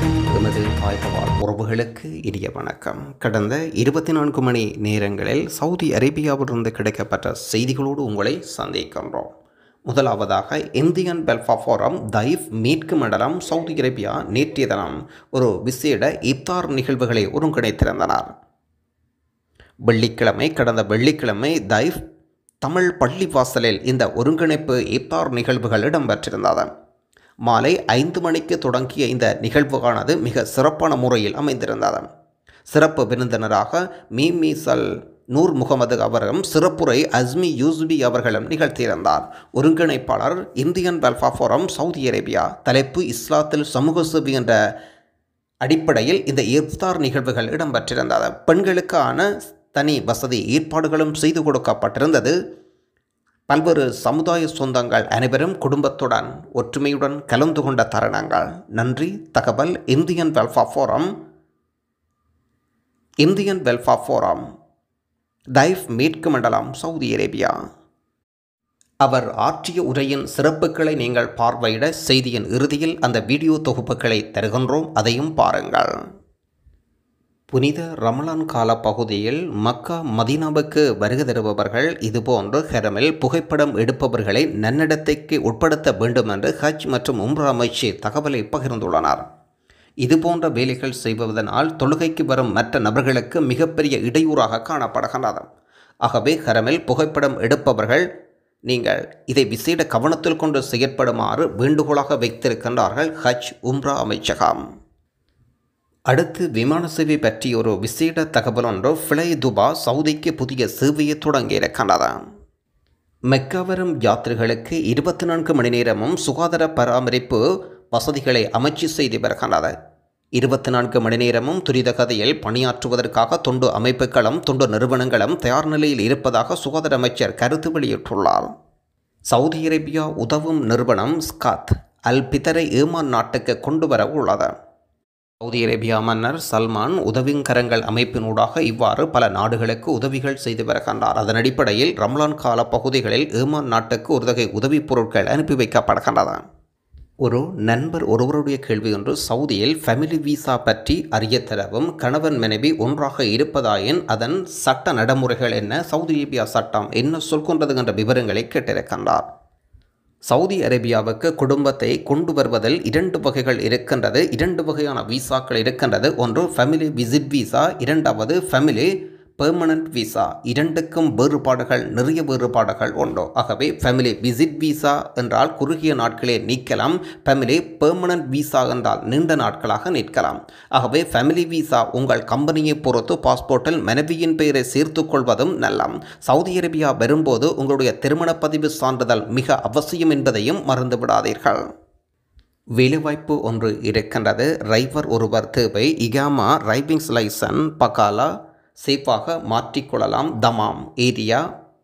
அனைத்து எமது தாய்கவால் உறவுகளுக்கு இனிய வணக்கம் கடந்த இருபத்தி நான்கு மணி நேரங்களில் சவுதி அரேபியாவிலிருந்து கிடைக்கப்பட்ட செய்திகளோடு உங்களை சந்திக்கின்றோம் முதலாவதாக இந்தியன் வெல்ஃபா ஃபோரம் தைஃப் மீட்கு மண்டலம் சவுதி அரேபியா நேற்றைய தினம் ஒரு விசேட இப்தார் நிகழ்வுகளை ஒருங்கிணைத்திருந்தனர் வெள்ளிக்கிழமை கடந்த வெள்ளிக்கிழமை தைஃப் தமிழ் பள்ளிவாசலில் இந்த ஒருங்கிணைப்பு இப்தார் நிகழ்வுகள் இடம்பெற்றிருந்தது மாலை ஐந்து மணிக்கு தொடங்கிய இந்த நிகழ்வுகானது மிக சிறப்பான முறையில் அமைந்திருந்தது சிறப்பு விருந்தினராக மீமீசல் நூர் முகமது அவரும் சிறப்புரை அஸ்மி யூஸ்பி அவர்களும் நிகழ்த்தியிருந்தார் ஒருங்கிணைப்பாளர் Indian welfare forum Saudi Arabia தலைப்பு இஸ்லாத்தில் சமூக சேவை என்ற அடிப்படையில் இந்த இஃப்தார் நிகழ்வுகள் இடம்பெற்றிருந்தது பெண்களுக்கான தனி வசதி ஏற்பாடுகளும் செய்து கொடுக்கப்பட்டிருந்தது பல்வேறு சமுதாய சொந்தங்கள் அனைவரும் குடும்பத்துடன் ஒற்றுமையுடன் கலந்து கொண்ட தருணங்கள் நன்றி தகவல் Indian welfare forum Indian welfare forum Taif மேற்கு மண்டலம் சவுதி அரேபியா அவர் ஆற்றிய உரையின் சிறப்புகளை நீங்கள் பார்வையிட செய்தியின் இறுதியில் அந்த வீடியோ தொகுப்புகளை தருகின்றோம் அதையும் பாருங்கள் புனித ரமலான் கால பகுதியில் மக்கா மதீனாவுக்கு வருகை தருபவர்கள் இதுபோன்று ஹெரமில் புகைப்படம் எடுப்பவர்களை நன்னடத்தைக்கு உட்படுத்த வேண்டும் என்று ஹஜ் மற்றும் உம்ரா அமைச்சு தகவலை பகிர்ந்துள்ளனர் இதுபோன்ற வேலைகள் செய்வதனால் தொழுகைக்கு வரும் மற்ற நபர்களுக்கு மிகப்பெரிய இடையூறாக காணப்படுகின்றது ஆகவே ஹரமில் புகைப்படம் எடுப்பவர்கள் நீங்கள் இதை விசேட கவனத்தில் கொண்டு செயற்படுமாறு வேண்டுகோளாக வைத்திருக்கின்றார்கள் ஹஜ் உம்ரா அமைச்சகம் அடுத்து விமான சேவை பற்றி ஒரு விசேட தகவல் ஒன்று ஃபிளை துபா சவுதிக்கு புதிய சேவையை தொடங்கியிருக்கின்றது மெக்கா வரும் யாத்திரைகளுக்கு இருபத்தி நான்கு மணி நேரமும் சுகாதார பராமரிப்பு வசதிகளை அமைச்சு செய்து வருகின்றது இருபத்தி நான்கு மணி நேரமும் துரித கதையில் பணியாற்றுவதற்காக தொண்டு அமைப்புகளும் தொண்டு நிறுவனங்களும் தயார் நிலையில் இருப்பதாக சுகாதார அமைச்சர் கருத்து வெளியிட்டுள்ளார் சவுதி அரேபியா உதவும் நிறுவனம் ஸ்காத் அல் பிதரை ஏமான் நாட்டுக்கு கொண்டு வர உள்ளது சவுதி அரேபியா மன்னர் சல்மான் உதவிங்கரங்கள் அமைப்பினூடாக இவ்வாறு பல நாடுகளுக்கு உதவிகள் செய்து வருகின்றார் அதன் அடிப்படையில் ரம்லான் கால பகுதிகளில் ஏமான் நாட்டுக்கு ஒரு வகை உதவிப் பொருட்கள் அனுப்பி வைக்கப்படுகின்றன ஒரு நண்பர் ஒருவருடைய கேள்வி ஒன்று சவுதியில் ஃபேமிலி விசா பற்றி அறிய தரவும் கணவன் மனைவி ஒன்றாக இருப்பதாயின் அதன் சட்ட நடைமுறைகள் என்ன சவுதி அரேபியா சட்டம் என்ன சொல்கின்றது என்ற விவரங்களை கேட்டிருக்கின்றார் சவுதி அரேபியாவுக்கு குடும்பத்தை கொண்டு வருவதில் இரண்டு வகைகள் இருக்கின்றது இரண்டு வகையான விசாக்கள் இருக்கின்றது ஒன்று ஃபேமிலி விசிட் விசா இரண்டாவது ஃபேமிலி பெர்மனன்ட் விசா இரண்டுக்கும் வேறுபாடுகள் நிறைய வேறுபாடுகள் உண்டு ஆகவே ஃபேமிலி விசிட் விசா என்றால் குறுகிய நாட்களே நீக்கலாம் ஃபேமிலி பெர்மனன்ட் விசா என்றால் நீண்ட நாட்களாக நிற்கலாம் ஆகவே ஃபேமிலி விசா உங்கள் கம்பெனியை பொறுத்து பாஸ்போர்ட்டில் மனைவியின் பெயரை சேர்த்து கொள்வதும் நல்லம் சவுதி அரேபியா வரும்போது உங்களுடைய திருமண பதிவு சான்றிதழ் மிக அவசியம் என்பதையும் மறந்து விடாதீர்கள் வேலைவாய்ப்பு ஒன்று இருக்கின்றது டிரைவர் ஒருவர் தேவை இகாமா டிரைவிங்ஸ் லைசன் பக்காலா சேஃபாக மாற்றிக்கொள்ளலாம் தமாம் ஏரியா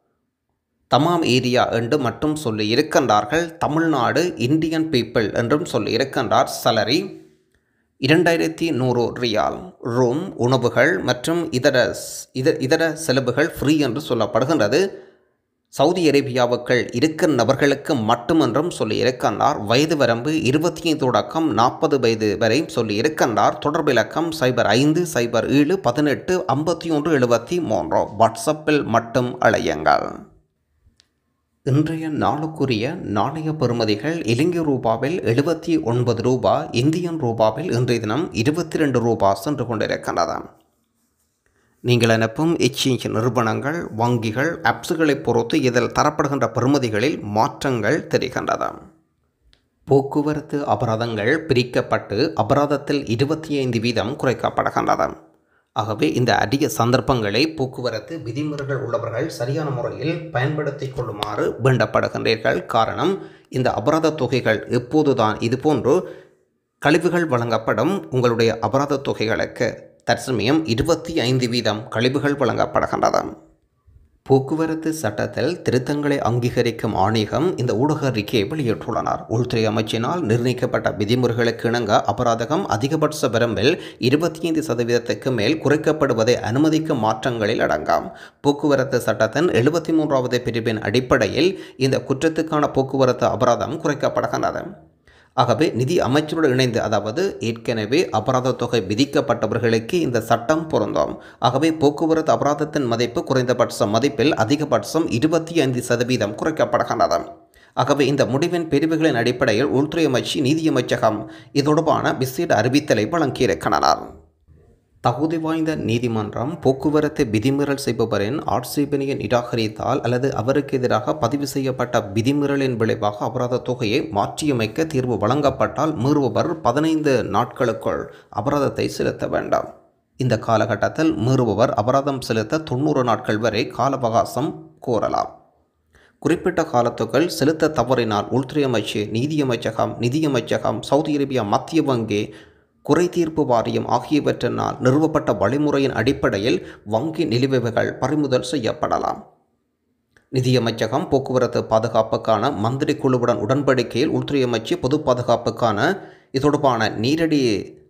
தமாம் ஏரியா என்று மட்டும் சொல்லி இருக்கின்றார்கள் தமிழ்நாடு இந்தியன் பீப்பிள் என்றும் சொல்லி இருக்கின்றார் சலரி இரண்டாயிரத்தி நூறு ரியால் ரூம் உணவுகள் மற்றும் இதர இதர இதர செலவுகள் ஃப்ரீ என்று சொல்லப்படுகின்றது சவுதி அரேபியாவுக்குள் இருக்கிற நபர்களுக்கு மட்டுமென்றும் சொல்லி இருக்கின்றார் வயது வரம்பு இருபத்தி ஐந்து தொடக்கம் நாற்பது வயது வரை சொல்லி இருக்கின்றார் தொடர்பு இலக்கம் சைபர் ஐந்து சைபர் ஏழு பதினெட்டு ஐம்பத்தி ஒன்று எழுபத்தி மூன்று வாட்ஸ்அப்பில் மட்டும் அழையுங்கள் இன்றைய நாளுக்குரிய நாணய பெறுமதிகள் இலங்கை ரூபாவில் எழுபத்தி ஒன்பது ரூபா இந்தியன் ரூபாவில் இன்றைய தினம் இருபத்தி ரெண்டு ரூபா சென்று கொண்டிருக்கின்றது நீங்கள் அனுப்பும் எக்ஸ்சேஞ்ச் நிறுவனங்கள் வங்கிகள் ஆப்ஸுகளை பொறுத்து இதில் தரப்படுகின்ற பெறுமதிகளில் மாற்றங்கள் தெரிகின்றது போக்குவரத்து அபராதங்கள் பிரிக்கப்பட்டு அபராதத்தில் இருபத்தி ஐந்து வீதம் குறைக்கப்படுகின்றது ஆகவே இந்த அதிக சந்தர்ப்பங்களை போக்குவரத்து விதிமுறைகள் உள்ளவர்கள் சரியான முறையில் பயன்படுத்தி கொள்ளுமாறு வேண்டப்படுகின்றீர்கள் காரணம் இந்த அபராத தொகைகள் எப்போதுதான் இதுபோன்று கழிவுகள் வழங்கப்படும் உங்களுடைய அபராத தொகைகளுக்கு தற்சமயம் இருபத்தி ஐந்து வீதம் கழிவுகள் வழங்கப்படுகின்றது போக்குவரத்து சட்டத்தில் திருத்தங்களை அங்கீகரிக்கும் ஆணையகம் இந்த ஊடக அறிக்கையை வெளியிட்டுள்ளனர் உள்துறை அமைச்சினால் நிர்ணயிக்கப்பட்ட விதிமுறைகளுக்கு இணங்க அபராதகம் அதிகபட்ச வரம்பில் இருபத்தி ஐந்து சதவீதத்துக்கு மேல் குறைக்கப்படுவதை அனுமதிக்கும் மாற்றங்களில் அடங்காம் போக்குவரத்து சட்டத்தின் எழுபத்தி மூன்றாவது பிரிவின் அடிப்படையில் இந்த குற்றத்துக்கான போக்குவரத்து அபராதம் குறைக்கப்படுகின்றது ஆகவே நிதி அமைச்சருடன் இணைந்து அதாவது ஏற்கனவே அபராத தொகை விதிக்கப்பட்டவர்களுக்கு இந்த சட்டம் பொருந்தும் ஆகவே போக்குவரத்து அபராதத்தின் மதிப்பு குறைந்தபட்ச மதிப்பில் அதிகபட்சம் இருபத்தி ஐந்து சதவீதம் குறைக்கப்படுகின்றது ஆகவே இந்த முடிவின் பிரிவுகளின் அடிப்படையில் உள்துறை அமைச்சு நீதியமைச்சகம் இது தொடர்பான விசேட அறிவித்தலை வழங்கியிருக்கின்றனர் தகுதி வாய்ந்த நீதிமன்றம் போக்குவரத்து விதிமீறல் செய்பவரின் ஆட்சேபனையை நிராகரித்தால் அல்லது அவருக்கு எதிராக பதிவு செய்யப்பட்ட விதிமீறலின் விளைவாக அபராத தொகையை மாற்றியமைக்க தீர்வு வழங்கப்பட்டால் மீறுபவர் பதினைந்து நாட்களுக்குள் அபராதத்தை செலுத்த வேண்டாம் இந்த காலகட்டத்தில் மீறுபவர் அபராதம் செலுத்த தொண்ணூறு நாட்கள் வரை கால அவகாசம் கோரலாம் குறிப்பிட்ட காலத்துக்குள் செலுத்த தவறினால் உள்துறை அமைச்சு நீதியமைச்சகம் நிதியமைச்சகம் சவுதி அரேபியா மத்திய வங்கி குறை தீர்ப்பு வாரியம் ஆகியவற்றினால் நிறுவப்பட்ட வழிமுறையின் அடிப்படையில் வங்கி நிலுவைகள் பறிமுதல் செய்யப்படலாம் நிதியமைச்சகம் போக்குவரத்து பாதுகாப்புக்கான மந்திரி குழுவுடன் உடன்படிக்கையில் உள்துறை அமைச்சு பொது பாதுகாப்புக்கான இது தொடர்பான நேரடி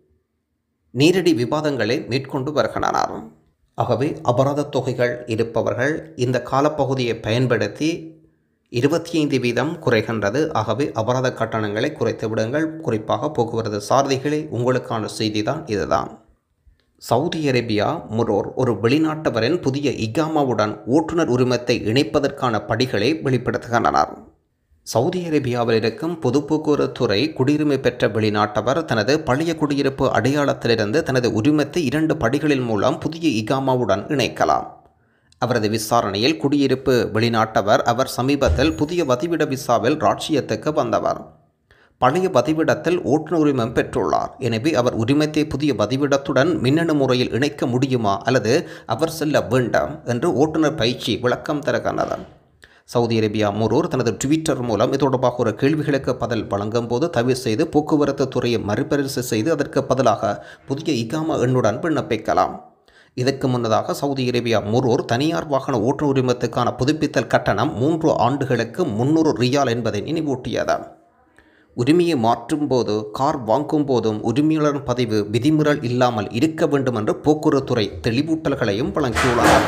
நேரடி விவாதங்களை மேற்கொண்டு வருகின்றனர் ஆகவே அபராத தொகைகள் இருப்பவர்கள் இந்த காலப்பகுதியை பயன்படுத்தி இருபத்தி ஐந்து வீதம் குறைகின்றது ஆகவே அபராத கட்டணங்களை குறைத்து விடுங்கள் குறிப்பாக போக்குவரத்து சாரதிகளே உங்களுக்கான செய்தி தான் இதுதான் சவுதி அரேபியா முரோர் ஒரு வெளிநாட்டவரின் புதிய இகாமாவுடன் ஓட்டுநர் உரிமத்தை இணைப்பதற்கான படிகளை வெளிப்படுத்துகின்றனர் சவுதி அரேபியாவில் இருக்கும் பொது போக்குவரத்துறை குடியுரிமை பெற்ற வெளிநாட்டவர் தனது பழைய குடியிருப்பு அடையாளத்திலிருந்து தனது உரிமத்தை இரண்டு படிகளின் மூலம் புதிய இகாமாவுடன் இணைக்கலாம் அவரது விசாரணையில் குடியிருப்பு வெளிநாட்டவர் அவர் சமீபத்தில் புதிய வதிவிட விசாவில் ராட்சியத்துக்கு வந்தவர் பழைய வதிவிடத்தில் ஓட்டுநர் உரிமம் பெற்றுள்ளார் எனவே அவர் உரிமத்தை புதிய வதிவிடத்துடன் மின்னணு முறையில் இணைக்க முடியுமா அல்லது அவர் செல்ல வேண்டாம் என்று ஓட்டுநர் பயிற்சி விளக்கம் தருகின்றது சவுதி அரேபியா முரூர் தனது ட்விட்டர் மூலம் இது தொடர்பாக ஒரு கேள்விகளுக்கு பதில் வழங்கும் போது தவிர செய்து போக்குவரத்து துறையை மறுபரிசீலனை செய்து அதற்கு பதிலாக புதிய இகாமா எண்ணுடன் விண்ணப்பிக்கலாம் இதற்கு முன்னதாக சவுதி அரேபியா முரூர் தனியார் வாகன ஓட்டுநர் உரிமத்துக்கான புதுப்பித்தல் கட்டணம் மூன்று ஆண்டுகளுக்கு முன்னூறு ரியால் என்பதை நினைவூட்டியது உரிமையை மாற்றும் போது கார் வாங்கும் போதும் உரிமையாளர் பதிவு விதிமுறல் இல்லாமல் இருக்க வேண்டும் என்று போக்குவரத்துறை தெளிவூட்டல்களையும் வழங்கியுள்ளனர்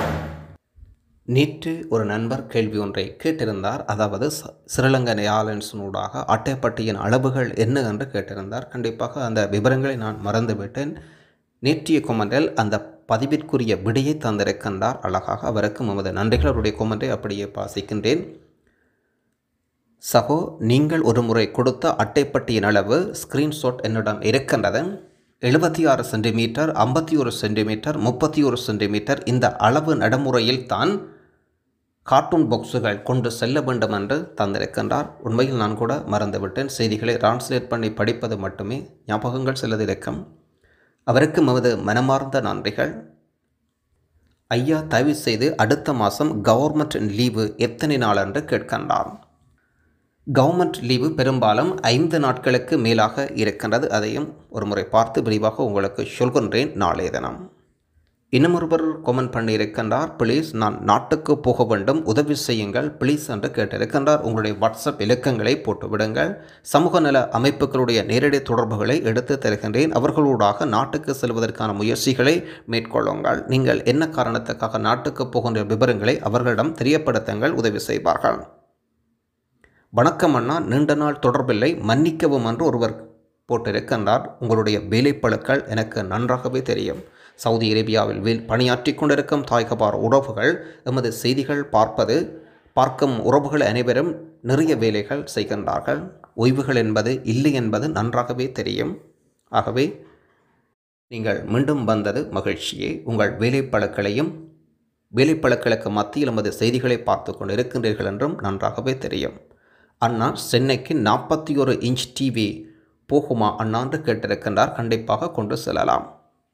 நேற்று ஒரு நண்பர் கேள்வி ஒன்றை கேட்டிருந்தார் அதாவது ஸ்ரீலங்கா ஏர்லைன்ஸினூடாக அட்டைப்பட்டியின் அளவுகள் என்ன என்று கேட்டிருந்தார் கண்டிப்பாக அந்த விவரங்களை நான் மறந்துவிட்டேன் நேற்றைய கொமெண்டில் அந்த பதிவிற்குரிய விடையை தந்திருக்கின்றார் அழகாக அவருக்கு நமது நன்றிகள் அவருடைய கொமெண்டை அப்படியே பாசிக்கின்றேன் சகோ நீங்கள் ஒரு முறை கொடுத்த அட்டைப்பட்டியின் அளவு ஸ்க்ரீன்ஷாட் என்னிடம் இருக்கின்றது எழுபத்தி ஆறு சென்டிமீட்டர் ஐம்பத்தி ஒரு சென்டிமீட்டர் முப்பத்தி ஒரு சென்டிமீட்டர் இந்த அளவு நடைமுறையில் தான் கார்ட்டூன் பாக்ஸுகள் கொண்டு செல்ல வேண்டும் என்று தந்திருக்கின்றார் உண்மையில் நான் கூட மறந்துவிட்டேன் செய்திகளை டிரான்ஸ்லேட் பண்ணி படிப்பது மட்டுமே ஞாபகங்கள் சிலது இருக்கும் அவருக்கு நமது மனமார்ந்த நன்றிகள் ஐயா தயவு செய்து அடுத்த மாதம் கவர்மெண்ட் லீவு எத்தனை நாள் என்று கேட்கின்றார் கவர்மெண்ட் லீவு பெரும்பாலும் ஐந்து நாட்களுக்கு மேலாக இருக்கின்றது அதையும் ஒரு முறை பார்த்து விரிவாக உங்களுக்கு சொல்கின்றேன் நாளைய தினம் இன்னும் ஒருவர் கொமெண்ட் பண்ணியிருக்கின்றார் ப்ளீஸ் நான் நாட்டுக்கு போக வேண்டும் உதவி செய்யுங்கள் ப்ளீஸ் என்று கேட்டிருக்கின்றார் உங்களுடைய வாட்ஸ்அப் இலக்கங்களை போட்டு விடுங்கள் சமூக நல அமைப்புகளுடைய நேரடி தொடர்புகளை எடுத்து தருகின்றேன் அவர்களூடாக நாட்டுக்கு செல்வதற்கான முயற்சிகளை மேற்கொள்ளுங்கள் நீங்கள் என்ன காரணத்துக்காக நாட்டுக்கு போகின்ற விவரங்களை அவர்களிடம் தெரியப்படுத்துங்கள் உதவி செய்வார்கள் வணக்கம் அண்ணா நீண்ட நாள் தொடர்பில்லை மன்னிக்கவும் என்று ஒருவர் போட்டிருக்கின்றார் உங்களுடைய வேலைப்பழுக்கள் எனக்கு நன்றாகவே தெரியும் சவுதி அரேபியாவில் வில் பணியாற்றி கொண்டிருக்கும் தாய்கபார் உறவுகள் எமது செய்திகள் பார்ப்பது பார்க்கும் உறவுகள் அனைவரும் நிறைய வேலைகள் செய்கின்றார்கள் ஓய்வுகள் என்பது இல்லை என்பது நன்றாகவே தெரியும் ஆகவே நீங்கள் மீண்டும் வந்தது மகிழ்ச்சியே உங்கள் வேலைப்பழுக்களையும் வேலைப்பழுக்களுக்கு மத்தியில் எமது செய்திகளை பார்த்து கொண்டு இருக்கின்றீர்கள் என்றும் நன்றாகவே தெரியும் அண்ணா சென்னைக்கு நாற்பத்தி ஒரு இன்ச் டிவி போகுமா அண்ணா என்று கேட்டிருக்கின்றார் கண்டிப்பாக கொண்டு செல்லலாம்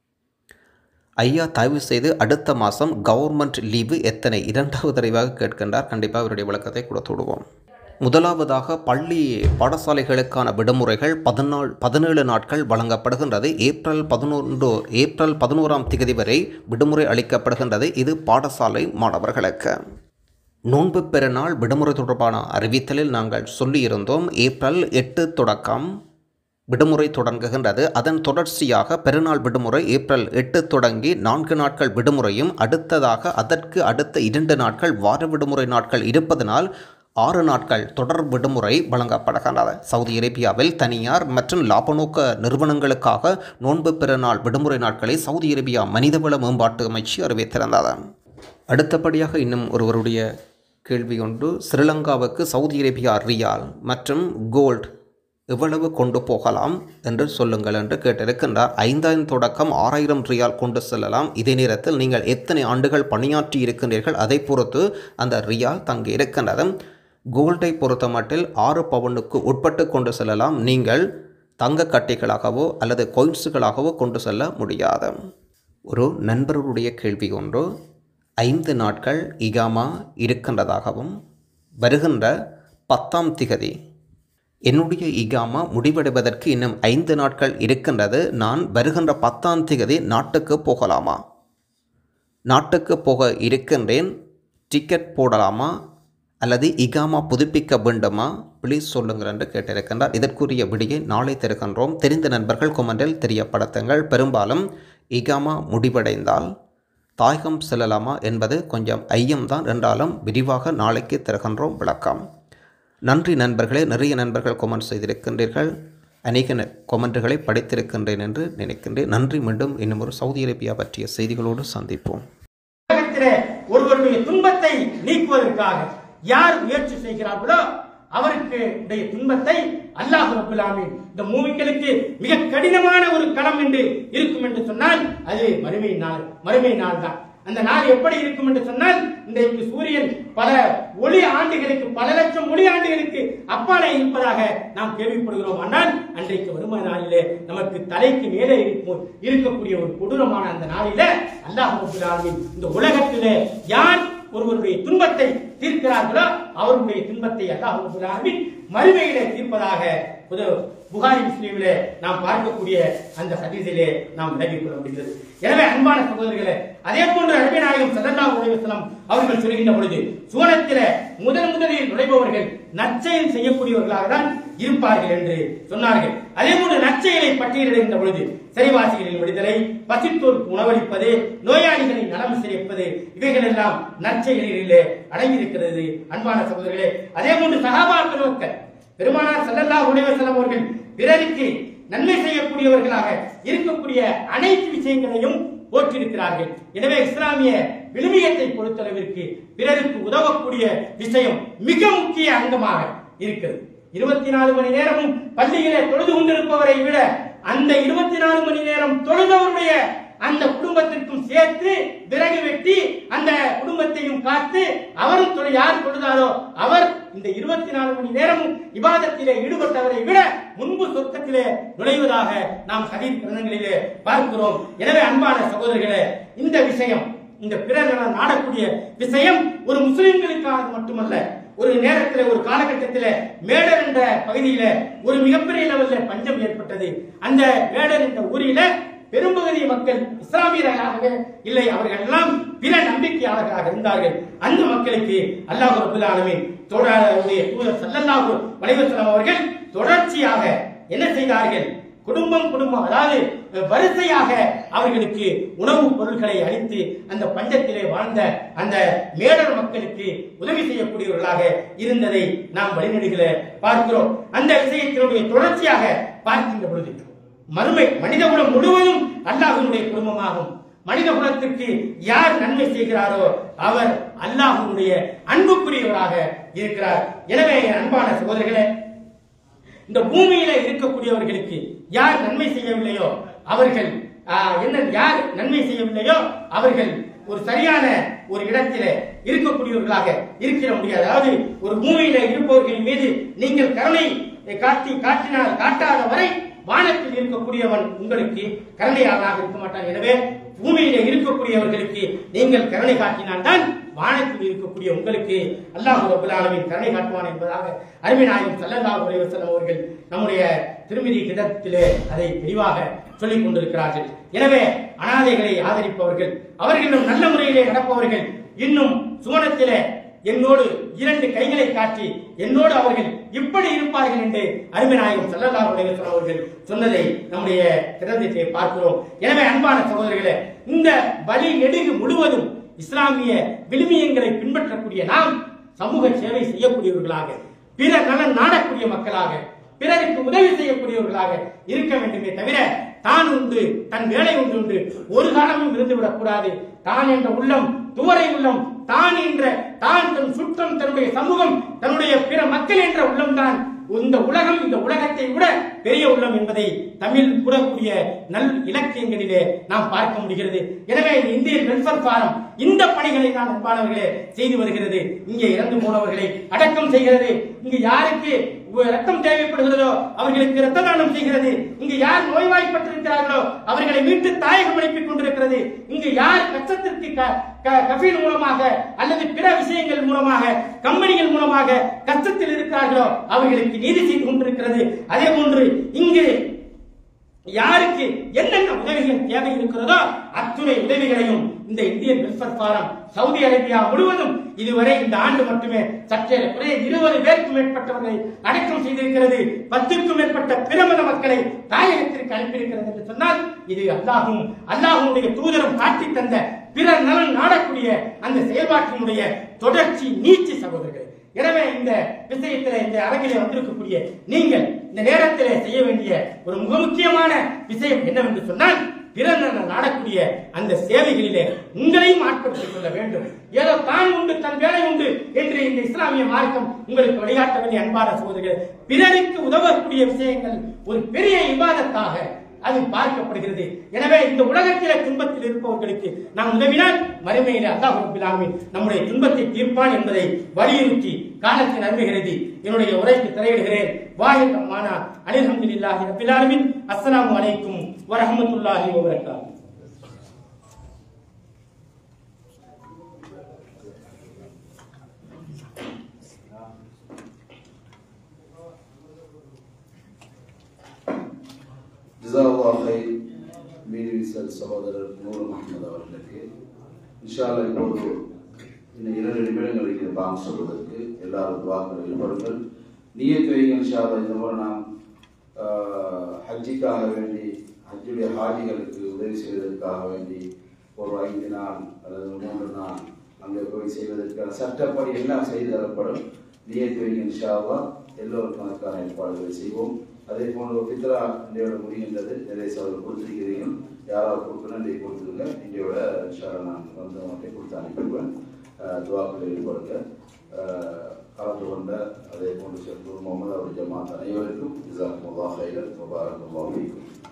ஐயா தயவு செய்து அடுத்த மாதம் கவர்மெண்ட் லீவு எத்தனை இரண்டாவது தடவையாக கேட்கின்றார் கண்டிப்பாக அவருடைய விளக்கத்தை கொடுத்து விடுவோம் முதலாவதாக பள்ளி பாடசாலைகளுக்கான விடுமுறைகள் பதினாலு பதினேழு நாட்கள் வழங்கப்படுகின்றது ஏப்ரல் பதினொன்று ஏப்ரல் பதினோராம் தேதி வரை விடுமுறை அளிக்கப்படுகின்றது இது பாடசாலை மாணவர்களுக்கு நோன்பு பெருநாள் விடுமுறை தொடர்பான அறிவித்தலில் நாங்கள் சொல்லியிருந்தோம் ஏப்ரல் எட்டு தொடக்கம் விடுமுறை தொடங்குகின்றது அதன் தொடர்ச்சியாக பெருநாள் விடுமுறை ஏப்ரல் எட்டு தொடங்கி நான்கு நாட்கள் விடுமுறையும் அடுத்ததாக அதற்கு அடுத்த இரண்டு நாட்கள் வார விடுமுறை நாட்கள் இருப்பதனால் ஆறு நாட்கள் தொடர் விடுமுறை வழங்கப்படுகின்றது சவுதி அரேபியாவில் தனியார் மற்றும் லாபநோக்க நிறுவனங்களுக்காக நோன்பு பெருநாள் விடுமுறை நாட்களை சவுதி அரேபியா மனிதவள மேம்பாட்டு அமைச்சு அறிவித்திருந்தது அடுத்தபடியாக இன்னும் ஒருவருடைய கேள்வி ஒன்று ஸ்ரீலங்காவுக்கு சவுதி அரேபியா ரியால் மற்றும் கோல்ட் எவ்வளவு கொண்டு போகலாம் என்று சொல்லுங்கள் என்று கேட்டிருக்கின்றார் ஐந்தாயிரம் தொடக்கம் ஆறாயிரம் ரியால் கொண்டு செல்லலாம் இதே நேரத்தில் நீங்கள் எத்தனை ஆண்டுகள் பணியாற்றி இருக்கின்றீர்கள் அதை பொறுத்து அந்த ரியால் தங்கி இருக்கின்றது கோல்டை பொறுத்த மட்டில் ஆறு பவுனுக்கு உட்பட்டு கொண்டு செல்லலாம் நீங்கள் தங்க கட்டிகளாகவோ அல்லது கொயின்ஸுகளாகவோ கொண்டு செல்ல முடியாது ஒரு நண்பருடைய கேள்வி ஒன்று ஐந்து நாட்கள் இகாமா இருக்கின்றதாகவும் வருகின்ற பத்தாம் திகதி என்னுடைய இகாமா முடிவடைவதற்கு இன்னும் ஐந்து நாட்கள் இருக்கின்றது நான் வருகின்ற பத்தாம் திகதி நாட்டுக்கு போகலாமா நாட்டுக்கு போக இருக்கின்றேன் டிக்கெட் போடலாமா அல்லது இகாமா புதுப்பிக்க வேண்டுமா ப்ளீஸ் சொல்லுங்கள் என்று கேட்டிருக்கின்றார் இதற்குரிய விடியை நாளை தருகின்றோம் தெரிந்த நண்பர்கள் கொமெண்டில் தெரியப்படுத்துங்கள் பெரும்பாலும் இகாமா முடிவடைந்தால் தாயகம் செல்லலாமா என்பது கொஞ்சம் ஐயம்தான் என்றாலும் விரிவாக நாளைக்கு தருகின்றோம் விளக்கம் நன்றி நண்பர்களே நிறைய நண்பர்கள் கொமெண்ட் செய்திருக்கின்றீர்கள் அநேக ந- கொமெண்ட்டுகளை படித்திருக்கின்றேன் என்று நினைக்கின்றேன் நன்றி மீண்டும் இன்னும் ஒரு சவுதி அரேபியா பற்றிய செய்திகளோடு சந்திப்போம் உலகத்திலே ஒருவருடைய துன்பத்தை நீக்குவதற்காக யார் முயற்சி செய்கிறார்களோ அவருக்கு உடைய துன்பத்தை அல்லாஹ் ரப்பல் ஆமீன் இந்த மூமிங்களுக்கு மிக கடினமான ஒரு களம் என்று இருக்கும் என்று சொன்னால் அது மறுமை நாள் மறுமை நாள் தான் அந்த நாள் எப்படி இருக்கும் என்று சொன்னால் இன்றைக்கு சூரியன் பல ஒளி ஆண்டுகளுக்கு பல லட்சம் ஒளி ஆண்டுகளுக்கு அப்பாலே இருப்பதாக நாம் கேள்விப்படுகிறோம் ஆனால் அன்றைக்கு வருமான நாளிலே நமக்கு தலைக்கு மேலே இருக்கும் இருக்கக்கூடிய ஒரு கொடூரமான அந்த நாளிலே அல்லாஹ் ரப்பல் ஆலமீன் இந்த உலகத்திலே யார் ஒருவருடைய துன்பத்தை தீர்க்கிறார்களோ அவருடைய துன்பத்தை அல்லாஹ் ரப்பல் ஆலமீன் மறுமையிலே தீர்ப்பதாக புது புகாரி முஸ்லீமிலே நாம் பார்க்கக்கூடிய அந்த ஹதீஸிலே நாம் விளங்கிக் கொள்ள முடிகிறது எனவே அன்பான சகோதரர்களே அதே போன்று அரபி நாயகம் சல்லல்லாஹு அலைஹி வஸல்லம் அவர்கள் சொல்கின்ற பொழுது சுவனத்திலே முதன் முதலில் நுழைபவர்கள் நற்செயல் செய்யக்கூடியவர்களாக தான் இருப்பார்கள் என்று சொன்னார்கள் அதே போன்று நற்செயலை பட்டியலிடுகின்ற பொழுது சிறைவாசிகளின் விடுதலை பசித்தோருக்கு உணவளிப்பது நோயாளிகளை நலம் செய்ப்பது இவைகள் எல்லாம் நற்செயலிலே அடங்கியிருக்கிறது அன்பான சகோதரர்களே அதே போன்று சகாபா பெருமக்கள் பெருமானார் ஸல்லல்லாஹு அலைஹி வஸல்லம் அவர்கள் பிறருக்கு நன்மை செய்யக்கூடியவர்களாக இருக்கக்கூடிய அனைத்து விஷயங்களையும் போற்றிருக்கிறார்கள் எனவே இஸ்லாமிய விழுமியத்தை பொறுத்தளவிற்கு பிறருக்கு உதவக்கூடிய விஷயம் மிக முக்கிய அங்கமாக இருக்கிறது இருபத்தி நாலு மணி நேரமும் பள்ளியிலே தொழுது கொண்டிருப்பவரை விட அந்த இருபத்தி நாலு மணி நேரம் தொழுதவருடைய அந்த குடும்பத்திற்கும் சேர்த்து விறகு வெட்டி அந்த குடும்பத்தையும் காத்து அவரும் தொழு யார் தொழுதாரோ அவர் இந்த இருபத்தி நாலு மணி நேரமும் இபாதத்திலே ஈடுபட்டவரை விட முன்பு சொர்க்கத்திலே நுழைவதாக நாம் ஹதீஸ் கிரந்தங்களிலே பார்க்கிறோம் எனவே அன்பான சகோதரர்களே இந்த விஷயம் இந்த பிறர் நலம் நாடக்கூடிய விஷயம் ஒரு முஸ்லிம்களுக்காக மட்டுமல்ல ஒரு நேரத்தில் ஒரு காலகட்டத்தில் மேடர் என்ற பகுதியில ஒரு மிகப்பெரிய லெவல்ல பஞ்சம் ஏற்பட்டது அந்த மேடர் என்ற ஊரில பெரும்பகுதி மக்கள் இஸ்லாமியர்களாகவே இல்லை அவர்கள் எல்லாம் பிற நம்பிக்கையாளர்களாக இருந்தார்கள் அந்த மக்களுக்கு அல்லாஹ் ரபுல் ஆலமீன் தொடருடைய தூதர் ஸல்லல்லாஹு அலைஹி வஸல்லம் அவர்கள் தொடர்ச்சியாக என்ன செய்தார்கள் குடும்பம் குடும்பம் அதாவது வரிசையாக அவர்களுக்கு உணவுப் பொருட்களை அளித்து அந்த பஞ்சத்திலே வாழ்ந்த அந்த மேடர் மக்களுக்கு உதவி செய்யக்கூடியவர்களாக இருந்ததை நாம் வழிநெடுகளை பார்க்கிறோம் அந்த விஷயத்தினுடைய தொடர்ச்சியாக பார்க்கின்ற பொழுது மறுமை மனிதகுலம் முழுவதும் அல்லாஹ்வினுடைய குடும்பமாகும் மனித குலத்திற்கு யார் நன்மை செய்கிறாரோ அவர் அல்லாஹ்வினுடைய அன்புக்குரியவராக இருக்கிறார் எனவே என் அன்பான சகோதரர்களே இந்த பூமியில இருக்கக்கூடியவர்களுக்கு யார் நன்மை செய்யவில்லையோ அவர்கள் ஆஹ், என்ன யார் நன்மை செய்யவில்லையோ அவர்கள் ஒரு சரியான ஒரு இடத்திலே இருக்கக்கூடியவர்களாக இருக்கிற முடியாது அதாவது ஒரு பூமியில இருப்பவர்களின் மீது நீங்கள் கருணை காட்டி காட்டினால் காட்டாத வரை வானத்தில் இருக்கக்கூடியவன் உங்களுக்கு கருணையாளராக இருக்க மாட்டான் எனவே பூமியில இருக்கக்கூடியவர்களுக்கு நீங்கள் கருணை காட்டினால்தான் வானத்தில் இருக்கக்கூடிய உங்களுக்கு அல்லாஹ் ரபுல் ஆலமீன் கருணை காட்டுவான் என்பதாக அருமை நாயகம் ஸல்லல்லாஹு அலைஹி வஸல்லம் அவர்கள் நம்முடைய திருமதி கிடத்திலே அதை தெளிவாக சொல்லிக் கொண்டிருக்கிறார்கள் எனவே அனாதைகளை ஆதரிப்பவர்கள் அவர்களிடம் நல்ல முறையிலே நடப்பவர்கள் இன்னும் சுவனத்திலே என்னோடு இரண்டு கைகளை காட்டி என்னோடு அவர்கள் இப்படி இருப்பார்கள் என்று அருமை நாயகம் ஸல்லல்லாஹு அலைஹி வஸல்லம் அவர்கள் சொன்னதை நம்முடைய கிரந்தத்தை பார்க்கிறோம் எனவே அன்பான சகோதரர்களே இந்த வழி நெடுகு முழுவதும் இஸ்லாமிய விழுமியங்களை பின்பற்றக்கூடிய நாம் சமூக சேவை செய்யக்கூடியவர்களாக பிற நலன் நாடக்கூடிய மக்களாக பிறருக்கு உதவி செய்யக்கூடியவர்களாக இருக்க வேண்டுமே தவிர தான் உண்டு தன் வேலை உண்டு உண்டு ஒரு காலமும் இருந்துவிடக் கூடாது தான் என்ற உள்ளம் துவரை உள்ளம் தான் என்ற தான் தன் சுற்றம் தன்னுடைய சமூகம் தன்னுடைய பிற மக்கள் என்ற உள்ளம்தான் இந்த உலகம் இந்த உலகத்தை விட பெரிய உள்ளம் என்பதை தமிழ் கூறக்கூடிய நல் இலக்கியங்களிலே நாம் பார்க்க முடிகிறது எனவே இந்த இந்திய வெல்ஃபேர் ஃபாரம் இந்த பணிகளை தான் அன்பானவர்களே செய்து வருகிறது இங்கே இறந்து போனவர்களை அடக்கம் செய்கிறது இங்கு யாருக்கு ரத்தம் தேவைப்படுகிறதோ அவர்களுக்கு ரத்த தானம் செய்கிறது இங்கு யார் நோய்வாய்ப்பட்டிருக்கிறார்களோ அவர்களை மீட்டு தாயகம் அனுப்பிக் கொண்டிருக்கிறது இங்கு யார் கஷ்டத்திற்கு க- க- கஃபீன் மூலமாக அல்லது பிற விஷயங்கள் மூலமாக கம்பெனிகள் மூலமாக கஷ்டத்தில் இருக்கிறார்களோ அவர்களுக்கு நீதி செய்து கொண்டிருக்கிறது அதே போன்று இங்கு யாருக்கு என்னென்ன உதவிகள் தேவை இருக்கிறதோ அத்துணை உதவிகளையும் இந்த Indian welfare forum Saudi Arabia முழுவதும் இதுவரை இந்த ஆண்டு மட்டுமே சற்றே குறைய இருபது பேருக்கும் மேற்பட்டவர்களை அடக்கம் செய்திருக்கிறது பத்துக்கும் மேற்பட்ட பிரமத மக்களை தாயகத்திற்கு அனுப்பியிருக்கிறது என்று சொன்னால் இது அல்லாஹும் அல்லாஹுடைய தூதரும் காட்டி தந்த பிற நலன் நாடக்கூடிய அந்த செயல்பாட்டினுடைய தொடர்ச்சி நீச்சி சகோதரர்கள் எனவே இந்த விஷயத்திலே இந்த அரங்கிலே வந்திருக்கக்கூடிய நீங்கள் இந்த நேரத்திலே செய்ய வேண்டிய ஒரு மிக முக்கியமான விஷயம் என்னவென்று சொன்னால் பிறர் நலன் நாடக்கூடிய அந்த சேவைகளிலே உங்களையும் ஆட்படுத்திக் கொள்ள வேண்டும் ஏதோ தான் உண்டு தன் வேலை உண்டு என்று இந்த இஸ்லாமிய மார்க்கம் உங்களுக்கு வழிகாட்ட வேண்டிய அன்பான சகோதரர்கள் பிறருக்கு உதவக்கூடிய விஷயங்கள் ஒரு பெரிய விவாதத்தாக அது பார்க்கப்படுகிறது எனவே இந்த உலகத்திலே துன்பத்தில் இருப்பவர்களுக்கு நாம் உதவினால் மறுமையிலே அல்லாஹ் ரப்பல் ஆலமீன் நம்முடைய துன்பத்தை தீர்ப்பான் என்பதை வலியுறுத்தி காலத்தின் அருமைகிறது என்னுடைய உரைக்கு திரையிடுகிறேன் வாஹித் மானா அலிஹம்துலில்லாஹி ரப்பில் ஆலமீன் அஸ்ஸலாமு அலைக்கும் வரஹ்மத்துல்லாஹி வபரகாத்துஹு ஜிசாவுல்லாஹை மீனிவிசல் சகோதரர் நூறு முகமது அவர்களுக்கு இன்ஷால்லா இப்போது இன்னும் இரண்டு நிமிடங்கள் இருக்கிற பாங் சொல்வதற்கு எல்லாரும் துவாக்கள் ஈடுபடுங்கள் நீயத்து வைங்க இன்ஷால்லா இந்த முறை நாம் ஆஹ், ஹஜ்ஜிக்காக வேண்டி ஹஜ்ஜுடைய ஹாஜிகளுக்கு உதவி செய்வதற்காக வேண்டி ஒரு ஐந்து நாள் அல்லது மூன்று நாள் அங்கே போய் செய்வதற்கான சட்டப்படி எல்லாம் செய்து தரப்படும் நீயத்து வைங்க இன்ஷால்லா எல்லோருக்கும் அதற்கான ஏற்பாடுகளை செய்வோம் அதே போன்று பித்ரா இந்தியோட முடிகின்றது நிறைய சவர்கள் கொடுத்துருக்கிறீர்கள் யாராவது கொடுக்கணும் இன்றைய கொடுத்துருங்க இந்தியோட இன்ஷால்லா நான் வந்து அவங்கள்ட்ட கொடுத்து அனுப்பிடுவேன் அஹ் துவாக்கள் ஈடுபடுங்க அஹ் கலந்து கொண்ட அதே போன்று ஷெஃப் முகமது அவர் ஜமாத் அனைவருக்கும் ஜிசாக் முல்லா ஹைரத் முபாரக் அல்லாஹ்